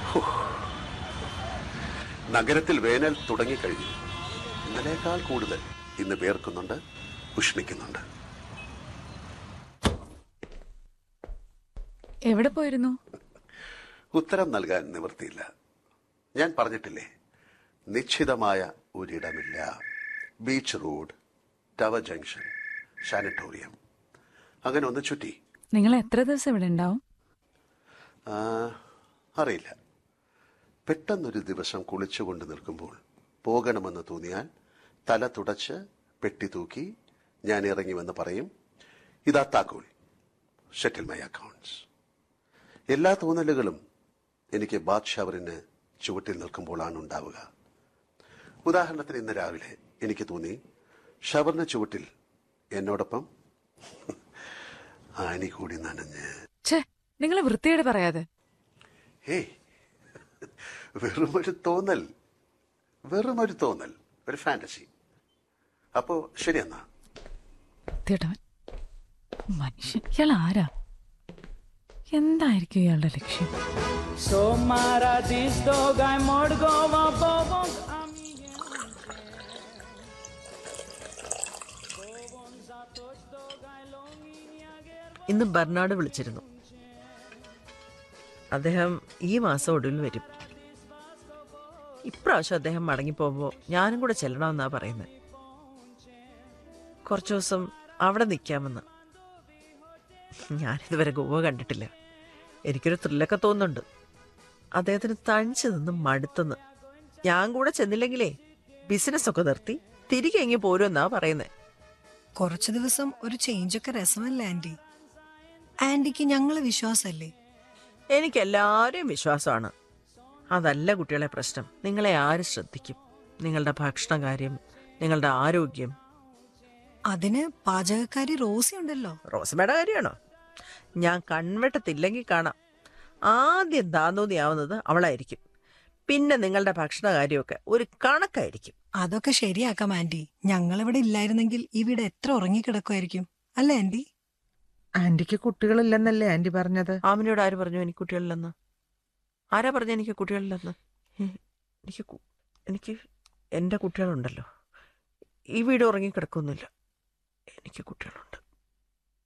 നഗരത്തിൽ വേനൽ തുടങ്ങിക്കഴിഞ്ഞു ഇന്നലേക്കാൾ കൂടുതൽ ഇന്ന് വേർക്കുന്നുണ്ട് ഉഷ്ണിക്കുന്നുണ്ട് എവിടെ പോയിരുന്നു ഉത്തരം നൽകാൻ നിവൃത്തിയില്ല ഞാൻ പറഞ്ഞിട്ടില്ലേ നിശ്ചിതമായ ഒരിടമില്ല beach road tower junction sanatorium അങ്ങനെ ഒന്ന് ചുറ്റി നിങ്ങൾ എത്ര ദിവസം ഇവിടെ ഉണ്ടാവും ആ, അറിയില്ല പെട്ടെന്നൊരു ദിവസം കുളിച്ചുകൊണ്ട് നിൽക്കുമ്പോൾ പോകണമെന്ന് തോന്നിയാൽ തല തുടച്ച് പെട്ടി തൂക്കി ഞാൻ ഇറങ്ങിവെന്ന് പറയും ഇതാ താക്കോൽ ഷെറ്റിൽ മൈ അക്കൗണ്ട്സ് എല്ലാ തോന്നലുകളും എനിക്ക് ബാത്ത് ഷവറിന് ചുവട്ടിൽ നിൽക്കുമ്പോഴാണ് ഉണ്ടാവുക ഉദാഹരണത്തിന് ഇന്ന് രാവിലെ എനിക്ക് തോന്നി ഷവറിന് ചുവട്ടിൽ എന്നോടൊപ്പം ആനി കൂടി നനഞ്ഞ് ഛേ നിങ്ങൾ വൃത്തിയോട് പറയാതെ ഹേയ് വെറുമൊരു തോന്നൽ വെറുമൊരു തോന്നൽ ഒരു ഫാന്റസി അപ്പോ ശരി എന്നാ വൃത്തിയോട്ടവൻ മനുഷ്യൻ ഇയാൾ ആരാ എന്തായിരിക്കും ഇയാളുടെ ലക്ഷ്യം Somara disdogai mordgova bobong ami ഇന്ന് ബർണാഡ് വിളിച്ചിരുന്നു അദ്ദേഹം ഈ മാസം ഒടുവിൽ വരും ഇപ്രാവശ്യം അദ്ദേഹം മടങ്ങിപ്പോകുമ്പോൾ ഞാനും കൂടെ ചെല്ലണമെന്നാ പറയുന്നത് കുറച്ചു ദിവസം അവിടെ നിൽക്കാമെന്ന് ഞാനിതുവരെ ഗോവ കണ്ടിട്ടില്ല എനിക്കൊരു ത്രില്ലൊക്കെ തോന്നുന്നുണ്ട് അദ്ദേഹത്തിന് തണിച്ചു നിന്ന് മടുത്തെന്ന് ഞാൻ കൂടെ ചെന്നില്ലെങ്കിലേ ബിസിനസ്സൊക്കെ നിർത്തി തിരികെ എങ്ങി പോരുമെന്നാ പറയുന്നത് കുറച്ചു ദിവസം ഒരു ചേഞ്ചൊക്കെ രസമല്ലേ ആന്റി ആന്റിക്ക് ഞങ്ങളെ വിശ്വാസല്ലേ എനിക്ക് എല്ലാവരെയും വിശ്വാസമാണ് അതല്ല കുട്ടികളെ പ്രശ്നം നിങ്ങളെ ആര് ശ്രദ്ധിക്കും നിങ്ങളുടെ ഭക്ഷണകാര്യം നിങ്ങളുടെ ആരോഗ്യം അതിന് പാചകക്കാരി റോസി ഉണ്ടല്ലോ റോസമ്മയുടെ കാര്യമാണോ ഞാൻ കൺവെട്ടത്തില്ലെങ്കിൽ കാണാം ആദ്യം താന്തോന്നിയാവുന്നത് അവളായിരിക്കും പിന്നെ നിങ്ങളുടെ ഭക്ഷണകാര്യമൊക്കെ ഒരു കണക്കായിരിക്കും അതൊക്കെ ശരിയാക്കാം ആന്റി ഞങ്ങളിവിടെ ഇല്ലായിരുന്നെങ്കിൽ ഇവിടെ എത്ര ഉറങ്ങിക്കിടക്കുമായിരിക്കും അല്ലേ ആന്റി ആന്റിക്ക് കുട്ടികളില്ലെന്നല്ലേ ആന്റി പറഞ്ഞത് ആമിനോട് ആര് പറഞ്ഞു എനിക്ക് കുട്ടികളില്ലെന്ന് ആരാ പറഞ്ഞു എനിക്ക് കുട്ടികളില്ലെന്ന് ഏ, എനിക്ക് കു- എനിക്ക് എൻ്റെ കുട്ടികളുണ്ടല്ലോ ഈ വീട് ഉറങ്ങിക്കിടക്കൊന്നുമില്ല എനിക്ക് കുട്ടികളുണ്ട്